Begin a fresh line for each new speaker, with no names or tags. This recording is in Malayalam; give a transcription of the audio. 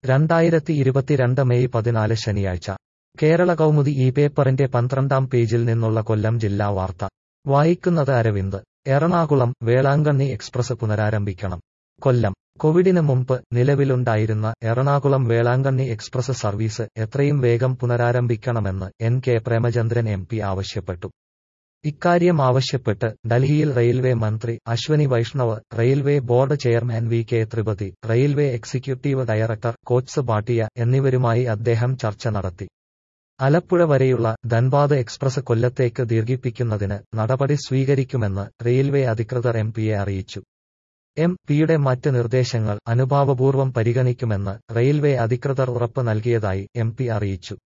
രണ്ടായിരത്തി ഇരുപത്തിരണ്ട് മെയ് പതിനാല് ശനിയാഴ്ച കേരള കൗമുദി ഈ പേപ്പറിന്റെ പന്ത്രണ്ടാം പേജിൽ നിന്നുള്ള കൊല്ലം ജില്ലാ വാർത്ത വായിക്കുന്നത് അരവിന്ദ് എറണാകുളം വേളാങ്കണ്ണി എക്സ്പ്രസ് പുനരാരംഭിക്കണം കൊല്ലം കോവിഡിന് മുമ്പ് നിലവിലുണ്ടായിരുന്ന എറണാകുളം വേളാങ്കണ്ണി എക്സ്പ്രസ് സർവീസ് എത്രയും വേഗം പുനരാരംഭിക്കണമെന്ന് N K Premachandran M P ആവശ്യപ്പെട്ടു ഇക്കാര്യം ആവശ്യപ്പെട്ട് ഡൽഹിയിൽ റെയിൽവേ മന്ത്രി Ashwini Vaishnaw railway board chairman V K Tripathi railway executive director coach Bhatia എന്നിവരുമായി അദ്ദേഹം ചർച്ച നടത്തി ആലപ്പുഴ വരെയുള്ള ധൻബാദ് എക്സ്പ്രസ് കൊല്ലത്തേക്ക് ദീർഘിപ്പിക്കുന്നതിന് നടപടി സ്വീകരിക്കുമെന്ന് റെയിൽവേ അധികൃതർ എം പിയെ അറിയിച്ചു എം പിയുടെ മറ്റ് നിർദ്ദേശങ്ങൾ അനുഭാവപൂർവ്വം പരിഗണിക്കുമെന്ന് റെയിൽവേ അധികൃതർ ഉറപ്പ് നൽകിയതായി എം പി അറിയിച്ചു